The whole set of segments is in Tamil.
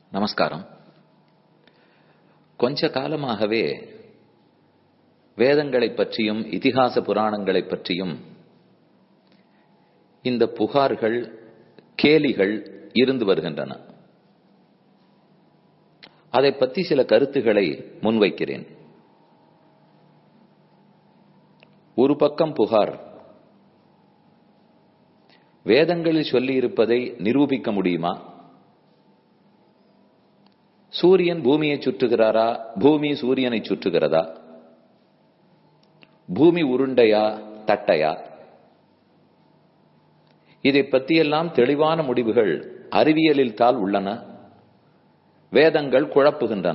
நமஸ்காரம் கொஞ்ச காலமாகவே வேதங்களைப் பற்றியும் இதிகாச புராணங்களைப் பற்றியும் இந்த புகார்கள் கேலிகள் இருந்து வருகின்றன அதை பற்றி சில கருத்துக்களை முன்வைக்கிறேன் ஒரு பக்கம் புகார் வேதங்களில் சொல்லியிருப்பதை நிரூபிக்க முடியுமா சூரியன் பூமியை சுற்றுகிறாரா பூமி சூரியனை சுற்றுகிறதா பூமி உருண்டையா தட்டையா இதை பற்றியெல்லாம் தெளிவான முடிவுகள் அறிவியலில் தால் உள்ளன வேதங்கள் குழப்புகின்றன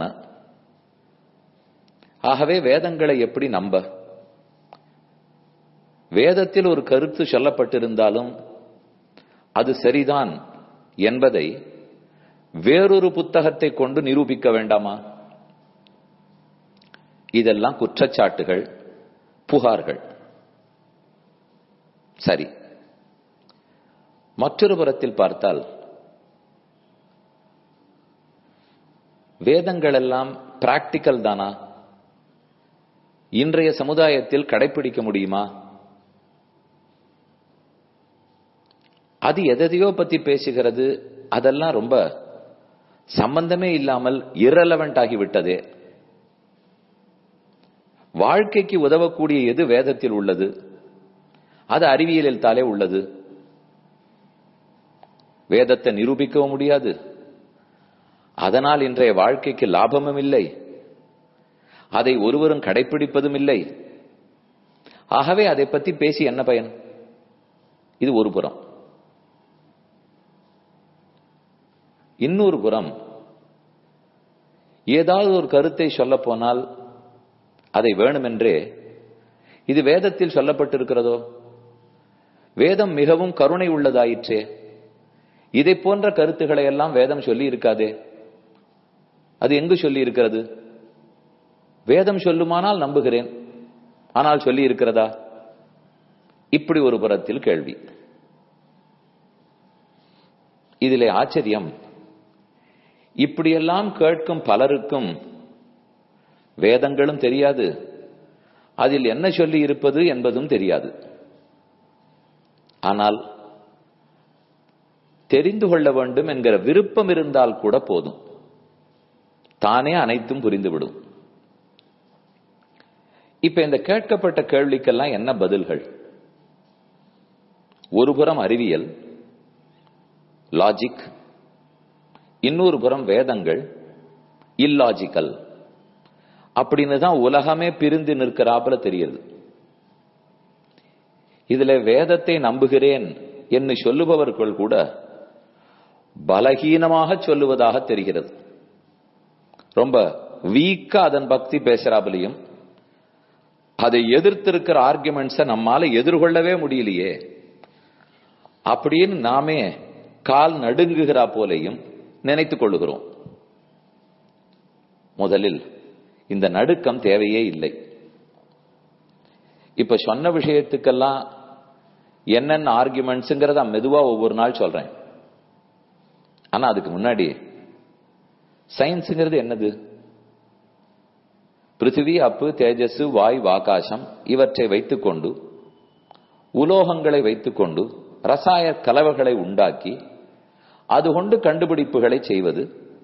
ஆகவே வேதங்களை எப்படி நம்ப வேதத்தில் ஒரு கருத்து சொல்லப்பட்டிருந்தாலும் அது சரிதான் என்பதை வேறொரு புத்தகத்தை கொண்டு நிரூபிக்க வேண்டாமா இதெல்லாம் குற்றச்சாட்டுகள் புகார்கள் சரி மற்றொரு புறத்தில் பார்த்தால் வேதங்கள் எல்லாம் பிராக்டிக்கல் தானா இன்றைய சமுதாயத்தில் கடைபிடிக்க முடியுமா அது எதையோ பத்தி பேசுகிறது அதெல்லாம் ரொம்ப சம்பந்தமே இல்லாமல் இரலவெண்ட் ஆகிவிட்டதே வாழ்க்கைக்கு உதவக்கூடிய எது வேதத்தில் உள்ளது அது அறிவியலில் தாலே உள்ளது வேதத்தை நிரூபிக்கவும் முடியாது அதனால் இன்றைய வாழ்க்கைக்கு லாபமும் இல்லை அதை ஒருவரும் கடைபிடிப்பதும் இல்லை ஆகவே அதை பத்தி பேசி என்ன பயன் இது ஒரு புறம் இன்னொரு புறம் ஏதாவது ஒரு கருத்தை சொல்ல போனால் அதை வேணுமென்றே இது வேதத்தில் சொல்லப்பட்டிருக்கிறதோ வேதம் மிகவும் கருணை உள்ளதாயிற்றே இதை போன்ற கருத்துக்களை எல்லாம் வேதம் சொல்லி இருக்காதே அது எங்கு சொல்லி இருக்கிறது வேதம் சொல்லுமானால் நம்புகிறேன் ஆனால் சொல்லி இருக்கிறதா இப்படி ஒரு புறத்தில் கேள்வி இதிலே ஆச்சரியம் இப்படியெல்லாம் கேட்கும் பலருக்கும் வேதங்களும் தெரியாது அதில் என்ன சொல்லி இருப்பது என்பதும் தெரியாது ஆனால் தெரிந்து கொள்ள வேண்டும் என்கிற விருப்பம் இருந்தால் கூட போதும் தானே அனைத்தும் புரிந்துவிடும் இப்ப இந்த கேட்கப்பட்ட கேள்விக்கெல்லாம் என்ன பதில்கள் ஒரு புறம் அறிவியல் லாஜிக் இன்னொரு புறம் வேதங்கள் இல்லாஜிக்கல் அப்படின்னு தான் உலகமே பிரிந்து நிற்கிறாப்புல தெரியுது இதுல வேதத்தை நம்புகிறேன் என்று சொல்லுபவர்கள் கூட பலகீனமாக சொல்லுவதாக தெரிகிறது ரொம்ப வீக்கா அதன் பக்தி பேசுறாபிலையும் அதை எதிர்த்திருக்கிற ஆர்குமெண்ட்ஸை நம்மால எதிர்கொள்ளவே முடியலையே அப்படின்னு நாமே கால் நடுங்குகிறா போலையும் நினைத்துக் கொள்ளுகிறோம் முதலில் இந்த நடுக்கம் தேவையே இல்லை இப்ப சொன்ன விஷயத்துக்கெல்லாம் என்னென்ன ஆர்குமெண்ட்ஸுங்கிறத மெதுவா ஒவ்வொரு நாள் சொல்றேன் ஆனா அதுக்கு முன்னாடி சயின்ஸுங்கிறது என்னது பிருத்திவி அப்பு தேஜஸ் வாய் ஆகாசம் இவற்றை வைத்துக்கொண்டு உலோகங்களை வைத்துக்கொண்டு ரசாய கலவைகளை உண்டாக்கி அது கொண்டு கண்டுபிடிப்புகளை செய்வது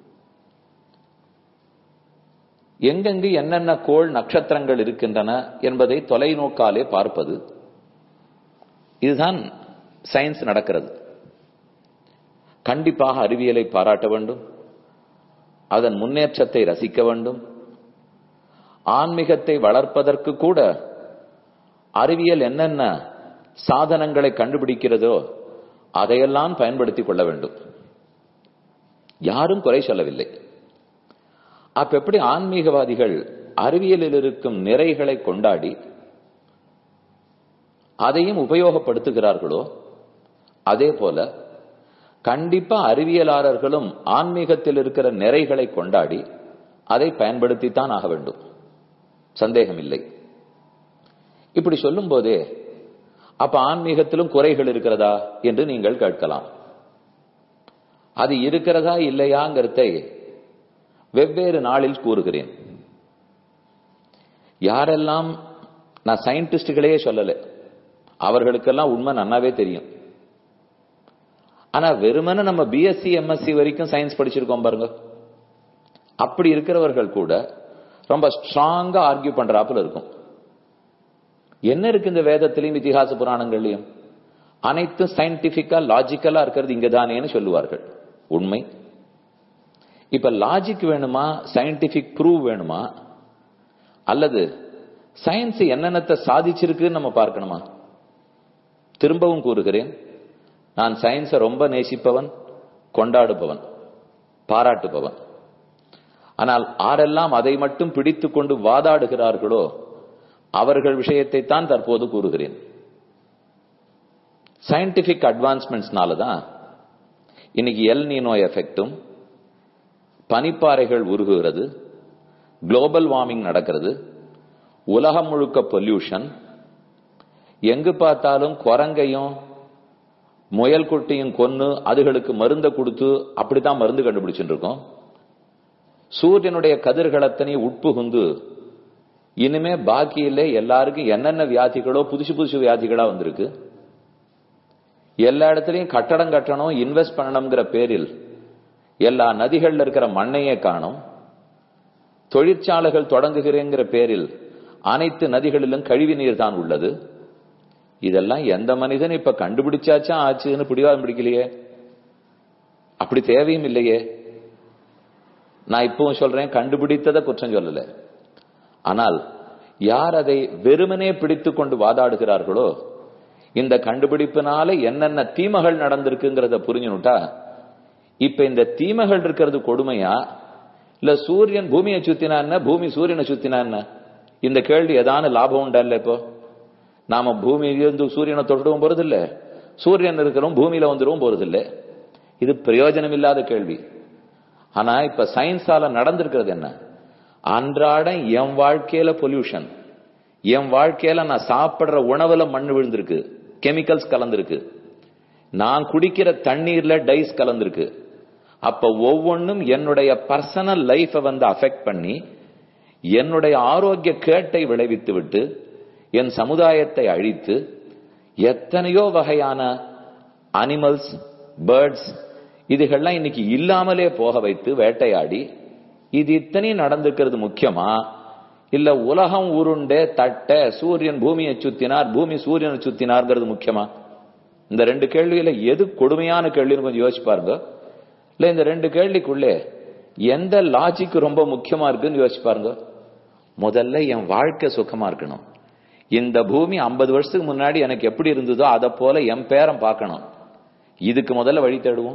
எங்கெங்கு என்னென்ன கோள் நட்சத்திரங்கள் இருக்கின்றன என்பதை தொலைநோக்காலே பார்ப்பது இதுதான் சயின்ஸ் நடக்கிறது கண்டிப்பாக அறிவியலை பாராட்ட வேண்டும் அதன் முன்னேற்றத்தை ரசிக்க வேண்டும் ஆன்மீகத்தை வளர்ப்பதற்கு கூட அறிவியல் என்னென்ன சாதனங்களை கண்டுபிடிக்கிறதோ அதையெல்லாம் பயன்படுத்திக் கொள்ள வேண்டும் யாரும் குறை சொல்லவில்லை அப்ப எப்படி ஆன்மீகவாதிகள் அறிவியலில் இருக்கும் நிறைகளை கொண்டாடி அதையும் உபயோகப்படுத்துகிறார்களோ அதே போல கண்டிப்பா அறிவியலாளர்களும் ஆன்மீகத்தில் இருக்கிற நிறைகளை கொண்டாடி அதை பயன்படுத்தித்தான் ஆக வேண்டும் சந்தேகம் இல்லை இப்படி சொல்லும் போதே அப்ப ஆன்மீகத்திலும் குறைகள் இருக்கிறதா என்று நீங்கள் கேட்கலாம் அது இருக்கிறதா இல்லையாங்கிறதை வெவ்வேறு நாளில் கூறுகிறேன் யாரெல்லாம் நான் சயின்டிஸ்டுகளே சொல்லல அவர்களுக்கெல்லாம் உண்மை நன்னாவே தெரியும் ஆனா வெறுமனே நம்ம பிஎஸ்சி எம்எஸ்சி வரைக்கும் சயின்ஸ் படிச்சிருக்கோம் பாருங்க அப்படி இருக்கிறவர்கள் கூட ரொம்ப ஸ்ட்ராங்கா ஆர்கியூ பண்றாப்புல இருக்கும் என்ன இருக்கு இந்த வேதத்திலையும் இதிகாச புராணங்கள்லயும் அனைத்தும் சயின்டிபிக்கா லாஜிக்கலா இருக்கிறது இங்கதானேன்னு சொல்லுவார்கள் உண்மை இப்ப லாஜிக் வேணுமா சயின்டிபிக் ப்ரூவ் வேணுமா அல்லது சயின்ஸ் என்னென்னத்தை சாதிச்சிருக்குன்னு நம்ம பார்க்கணுமா திரும்பவும் கூறுகிறேன் நான் சயின்ஸை ரொம்ப நேசிப்பவன் கொண்டாடுபவன் பாராட்டுபவன் ஆனால் ஆரெல்லாம் அதை மட்டும் பிடித்து கொண்டு வாதாடுகிறார்களோ அவர்கள் விஷயத்தை தான் தற்போது கூறுகிறேன் சயின்டிபிக் அட்வான்ஸ்மெண்ட்ஸ்னால தான் இன்னைக்கு எல் நீனோ எஃபெக்டும் பனிப்பாறைகள் உருகுகிறது குளோபல் வார்மிங் நடக்கிறது உலகம் முழுக்க பொல்யூஷன் எங்கு பார்த்தாலும் குரங்கையும் முயல் குட்டியும் கொன்னு அதுகளுக்கு மருந்த கொடுத்து அப்படித்தான் மருந்து கண்டுபிடிச்சுட்டு இருக்கோம் சூரியனுடைய கதிர்களத்தனை உட்புகுந்து இனிமே பாக்கி இல்லை எல்லாருக்கும் என்னென்ன வியாதிகளோ புதுசு புதுசு வியாதிகளா வந்திருக்கு எல்லா இடத்துலயும் கட்டடம் கட்டணும் இன்வெஸ்ட் பண்ணணுங்கிற பேரில் எல்லா நதிகள்ல இருக்கிற மண்ணையே காணும் தொழிற்சாலைகள் தொடங்குகிறேங்கிற பேரில் அனைத்து நதிகளிலும் கழிவு நீர் தான் உள்ளது இதெல்லாம் எந்த மனிதன் இப்ப கண்டுபிடிச்சாச்சா ஆச்சுன்னு பிடிவாதம் பிடிக்கலையே அப்படி தேவையும் இல்லையே நான் இப்பவும் சொல்றேன் கண்டுபிடித்ததை குற்றம் சொல்லல ஆனால் யார் அதை வெறுமனே பிடித்துக் கொண்டு வாதாடுகிறார்களோ இந்த கண்டுபிடிப்பினால என்னென்ன தீமைகள் நடந்திருக்குங்கிறத புரிஞ்சுனுட்டா இப்ப இந்த தீமைகள் இருக்கிறது கொடுமையா இல்ல சூரியன் பூமியை சுத்தினா என்ன பூமி சூரியனை சுத்தினா என்ன இந்த கேள்வி ஏதான லாபம் உண்டா இல்ல இப்போ நாம பூமியிலிருந்து சூரியனை தொட்டுவும் போறது இல்ல சூரியன் இருக்கிறோம் பூமியில வந்துடும் போறது இல்ல இது பிரயோஜனம் இல்லாத கேள்வி ஆனா இப்ப சயின்ஸால நடந்திருக்கிறது என்ன அன்றாட என் வாழ்க்கையில பொல்யூஷன் என் வாழ்க்கையில நான் சாப்பிடுற உணவுல மண் விழுந்திருக்கு கெமிக்கல்ஸ் கலந்திருக்கு நான் குடிக்கிற தண்ணீர்ல டைஸ் கலந்திருக்கு அப்ப ஒவ்வொன்றும் என்னுடைய பர்சனல் லைஃப வந்து அஃபெக்ட் பண்ணி என்னுடைய ஆரோக்கிய கேட்டை விளைவித்து விட்டு என் சமுதாயத்தை அழித்து எத்தனையோ வகையான அனிமல்ஸ் பேர்ட்ஸ் இதுகள்லாம் இன்னைக்கு இல்லாமலே போக வைத்து வேட்டையாடி இது இத்தனையும் நடந்திருக்கிறது முக்கியமா இல்ல உலகம் உருண்டே தட்ட சூரியன் பூமியை சுத்தினார் பூமி சூரியனை சுத்தினார்ங்கிறது முக்கியமா இந்த ரெண்டு கேள்வியில எது கொடுமையான கேள்வின்னு கொஞ்சம் யோசிச்சு பாருங்க இல்ல இந்த ரெண்டு கேள்விக்குள்ளே எந்த லாஜிக் ரொம்ப முக்கியமா இருக்குன்னு யோசிச்சு பாருங்க முதல்ல என் வாழ்க்கை சுகமா இருக்கணும் இந்த பூமி ஐம்பது வருஷத்துக்கு முன்னாடி எனக்கு எப்படி இருந்ததோ அதை போல என் பேரம் பார்க்கணும் இதுக்கு முதல்ல வழி தேடுவோம்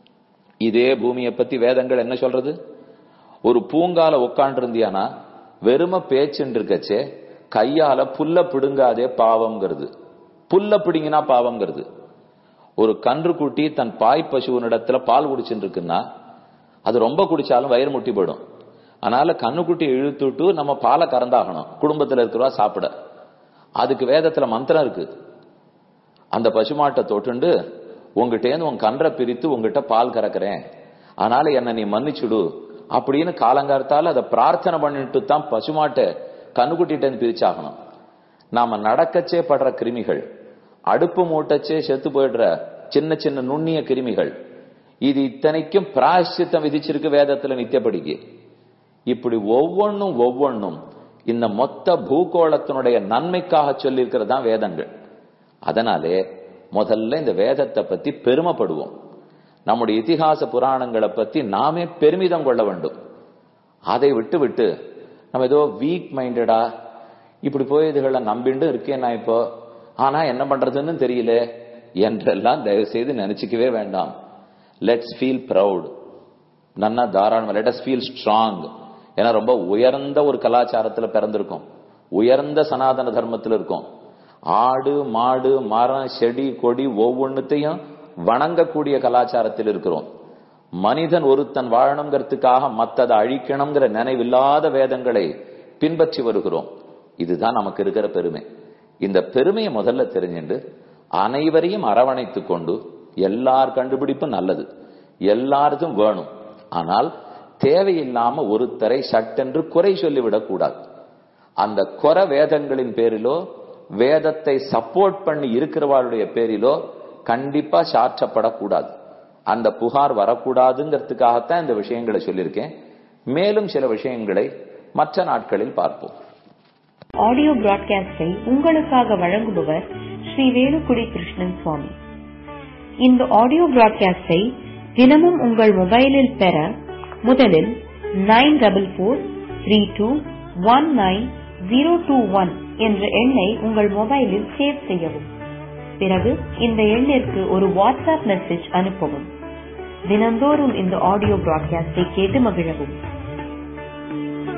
இதே பூமியை பத்தி வேதங்கள் என்ன சொல்றது ஒரு பூங்கால உட்காண்டு இருந்தியானா வெறும பேச்சுன்னு இருக்கச்சே கையால புல்ல பிடுங்காதே பாவம்ங்கிறது புல்ல பிடிங்கினா பாவம்ங்கிறது ஒரு கன்று குட்டி தன் பாய் பசுவனிடத்துல பால் குடிச்சுட்டு இருக்குன்னா அது ரொம்ப குடிச்சாலும் வயிறு முட்டி போயிடும் அதனால கண்ணுக்குட்டி இழுத்துட்டு நம்ம பாலை கறந்தாகணும் குடும்பத்துல இருக்கிறவா சாப்பிட அதுக்கு வேதத்துல மந்திரம் இருக்கு அந்த பசுமாட்டை தொட்டுண்டு உங்ககிட்டேருந்து உன் கன்றை பிரித்து உங்ககிட்ட பால் கறக்குறேன் அதனால என்ன நீ மன்னிச்சுடு அப்படின்னு காலங்காலத்தால அதை பிரார்த்தனை பண்ணிட்டு தான் பசுமாட்டை கண்ணுக்குட்டிட்ட பிரிச்சாகணும் நாம நடக்கச்சே படுற கிருமிகள் அடுப்பு மூட்டச்சே செத்து போயிடுற சின்ன சின்ன நுண்ணிய கிருமிகள் இது இத்தனைக்கும் பிராயஷ்சித்தம் விதிச்சிருக்கு வேதத்துல நித்தியப்படிக்கு இப்படி ஒவ்வொன்னும் ஒவ்வொன்னும் இந்த மொத்த பூகோளத்தினுடைய நன்மைக்காக சொல்லியிருக்கிறது தான் வேதங்கள் அதனாலே முதல்ல இந்த வேதத்தை பத்தி பெருமைப்படுவோம் நம்முடைய இதிகாச புராணங்களை பத்தி நாமே பெருமிதம் கொள்ள வேண்டும் அதை விட்டு விட்டு நம்ம ஏதோ வீக் மைண்டடா இப்படி போய் இதுகளை நம்பிண்டு இருக்கேன் நான் இப்போ ஆனா என்ன பண்றதுன்னு தெரியல என்றெல்லாம் தயவு செய்து நினைச்சுக்கவே வேண்டாம் லெட்ஸ் ஃபீல் ப்ரௌட் நன்னா தாராளமா லெட் அஸ் ஃபீல் ஸ்ட்ராங் ஏன்னா ரொம்ப உயர்ந்த ஒரு கலாச்சாரத்துல பிறந்திருக்கோம் உயர்ந்த சனாதன தர்மத்தில் இருக்கும் ஆடு மாடு மரம் செடி கொடி ஒவ்வொன்னுத்தையும் வணங்கக்கூடிய கலாச்சாரத்தில் இருக்கிறோம் மனிதன் ஒருத்தன் வாழணுங்கிறதுக்காக மத்ததை அழிக்கணுங்கிற நினைவில்லாத வேதங்களை பின்பற்றி வருகிறோம் இதுதான் நமக்கு இருக்கிற பெருமை இந்த பெருமையை முதல்ல தெரிஞ்சுண்டு அனைவரையும் அரவணைத்துக் கொண்டு எல்லார் கண்டுபிடிப்பும் நல்லது எல்லாருக்கும் வேணும் ஆனால் தேவையில்லாம ஒருத்தரை சட்டென்று குறை சொல்லிவிடக் கூடாது அந்த குறை வேதங்களின் பேரிலோ வேதத்தை சப்போர்ட் பண்ணி இருக்கிறவாளுடைய பேரிலோ கண்டிப்பா சாற்றப்படக்கூடாது அந்த புகார் வரக்கூடாதுங்கிறதுக்காகத்தான் இந்த விஷயங்களை சொல்லியிருக்கேன் மேலும் சில விஷயங்களை மற்ற நாட்களில் பார்ப்போம் ஆடியோ பிராட்காஸ்டை உங்களுக்காக வழங்குபவர் ஸ்ரீ வேலுக்குடி கிருஷ்ணன் சுவாமி இந்த ஆடியோ பிராட்காஸ்டை தினமும் உங்கள் மொபைலில் பெற முதலில் nine double four three two one nine zero two one என்ற எண்ணை உங்கள் மொபைலில் சேவ் செய்யவும் பிறகு இந்த எண்ணிற்கு ஒரு வாட்ஸ்அப் மெசேஜ் அனுப்பவும் தினந்தோறும் இந்த ஆடியோ பிராட்காஸ்டை கேட்டு மகிழவும்